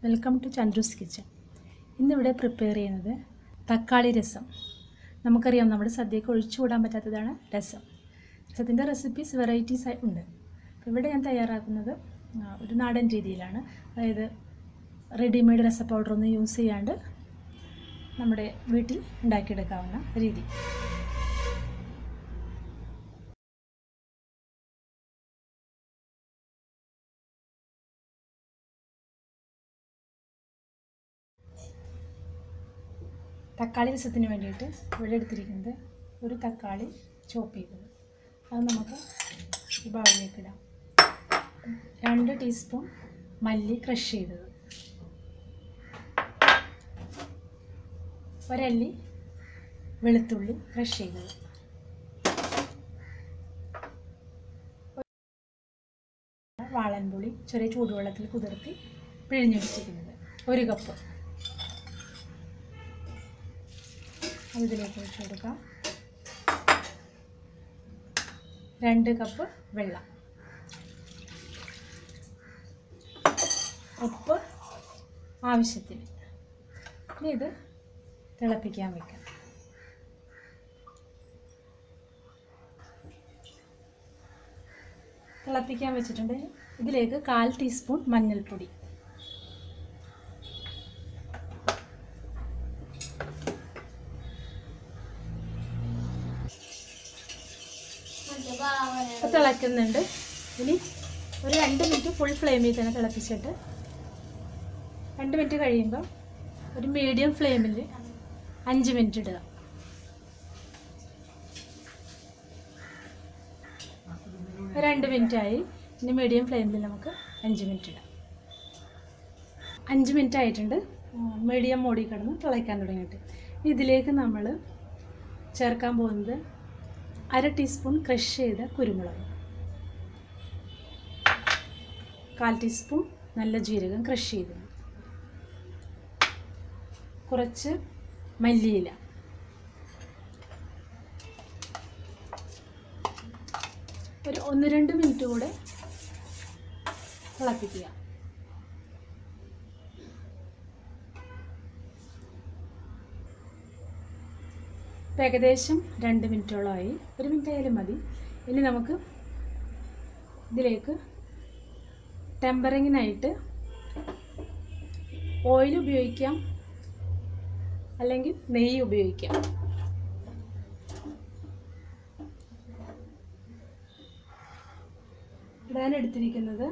welcome to Chandru's kitchen ഇന്നിവിടെ prepare ചെയ്യുന്നത് തക്കാളി രസം നമുക്കറിയാം നമ്മുടെ സദ്യക്ക് ഒഴിച്ചുകൂടാൻ പറ്റാത്തതാണ് രസം രസത്തിൻ്റെ റെസിപ്പീസ് വെറൈറ്റീസ് ഉണ്ട് അപ്പോൾ ഇവിടെ ഞാൻ തയ്യാറാക്കുന്നത് ആ, ഒരു നാടൻ രീതിയിലാണ് അതായത് റെഡിമെയ്ഡ് രസ പൗഡറൊന്നും യൂസ് ചെയ്യാണ്ട് നമ്മുടെ വീട്ടിൽ ഉണ്ടാക്കിയെടുക്കാവുന്ന രീതി തക്കാളി രസത്തിന് വേണ്ടിയിട്ട് ഇവിടെ എടുത്തിരിക്കുന്നത് ഒരു തക്കാളി ചോപ്പ് ചെയ്തത് അത് നമുക്ക് ഈ ബൗളിലേക്ക് ഇടാം രണ്ട് ടീസ്പൂൺ മല്ലി ക്രഷ് ചെയ്തത് ഒരല്ലി വെളുത്തുള്ളി ക്രഷ് ചെയ്തത് വാളൻപുളി ചെറിയ ചൂടുവെള്ളത്തിൽ കുതിർത്തി പിഴിഞ്ഞെടുത്തിരിക്കുന്നത് ഒരു കപ്പ് അത് ഇതിലേക്ക് ഒഴിച്ച് കൊടുക്കാം രണ്ട് കപ്പ് വെള്ളം ഉപ്പ് ആവശ്യത്തിന് ഇനി ഇത് തിളപ്പിക്കാൻ വെക്കാം തിളപ്പിക്കാൻ വെച്ചിട്ടുണ്ട് ഇതിലേക്ക് കാൽ ടീസ്പൂൺ മഞ്ഞൾപ്പൊടി ഇപ്പോൾ തിളയ്ക്കുന്നുണ്ട് ഇനി ഒരു രണ്ട് മിനിറ്റ് ഫുൾ ഫ്ലെയിമിൽ തന്നെ തിളപ്പിച്ചിട്ട് രണ്ട് മിനിറ്റ് കഴിയുമ്പോൾ ഒരു മീഡിയം ഫ്ലെയിമിൽ അഞ്ച് മിനിറ്റ് ഇടുക രണ്ട് മിനിറ്റ് ആയി ഇനി മീഡിയം ഫ്ലെയിമിൽ നമുക്ക് അഞ്ച് മിനിറ്റ് ഇടാം അഞ്ച് മിനിറ്റ് ആയിട്ടുണ്ട് മീഡിയം മോടി കിടന്ന് തിളയ്ക്കാൻ തുടങ്ങിയിട്ട് ഇതിലേക്ക് നമ്മൾ ചേർക്കാൻ പോകുന്നത് അര ടീസ്പൂൺ ക്രഷ് ചെയ്ത കുരുമുളക് കാൽ ടീസ്പൂൺ നല്ല ജീരകം ക്രഷ് ചെയ്തത് കുറച്ച് മല്ലിയില ഒരു ഒന്ന് രണ്ട് മിനിറ്റ് കൂടെ തിളപ്പിക്കുക ഇപ്പം ഏകദേശം രണ്ട് മിനിറ്റോളമായി ഒരു മിനിറ്റ് ആയാലും മതി ഇനി നമുക്ക് ഇതിലേക്ക് ടെമ്പറിങ്ങിനായിട്ട് ഓയിൽ ഉപയോഗിക്കാം അല്ലെങ്കിൽ നെയ്യ് ഉപയോഗിക്കാം ഇടാൻ എടുത്തിരിക്കുന്നത്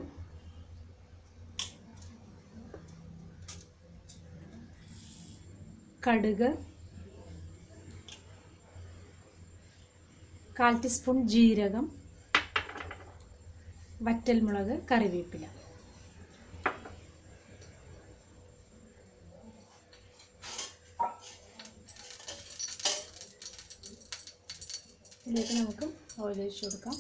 കടുക് കാൽ ടീസ്പൂൺ ജീരകം വറ്റൽമുളക് കറിവേപ്പില ഇതിലേക്ക് നമുക്ക് ഓയിൽ ഒഴിച്ച് കൊടുക്കാം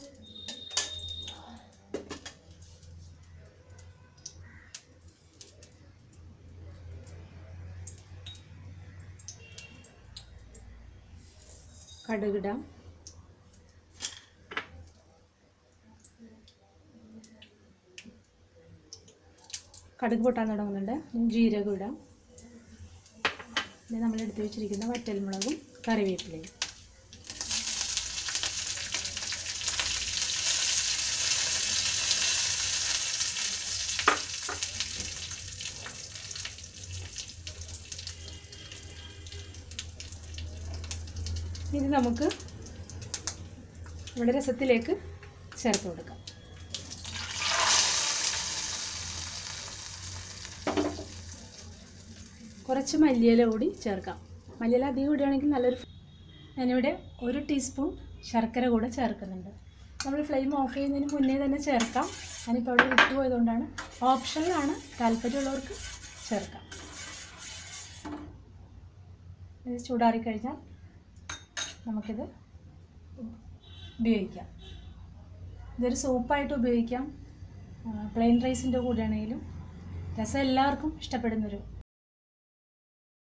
കടുകിടാം കടുക് പൊട്ടാൻ തുടങ്ങുന്നുണ്ട് ഇനി ജീരകം ഇടാം പിന്നെ നമ്മൾ എടുത്തു വെച്ചിരിക്കുന്ന വറ്റൽമുളകും കറിവേപ്പിലയും ഇത് നമുക്ക് ഇവിടെ രസത്തിലേക്ക് ചേർത്ത് കൊടുക്കാം കുറച്ച് മല്ലിയില കൂടി ചേർക്കാം മല്ലിയില അധികം ഇടുകയാണെങ്കിൽ നല്ലൊരു ഞാനിവിടെ ഒരു ടീസ്പൂൺ ശർക്കര കൂടെ ചേർക്കുന്നുണ്ട് നമ്മൾ ഫ്ലെയിം ഓഫ് ചെയ്യുന്നതിന് മുന്നേ തന്നെ ചേർക്കാം ഞാനിപ്പോൾ അവിടെ വിട്ടുപോയതുകൊണ്ടാണ് ഓപ്ഷനിലാണ് താല്പര്യമുള്ളവർക്ക് ചേർക്കാം ഇത് ചൂടാറിക്കഴിഞ്ഞാൽ നമുക്കിത് ഉപയോഗിക്കാം ഇതൊരു സൂപ്പായിട്ട് ഉപയോഗിക്കാം പ്ലെയിൻ റൈസിൻ്റെ കൂടെയാണെങ്കിലും രസം എല്ലാവർക്കും ഇഷ്ടപ്പെടുന്നൊരു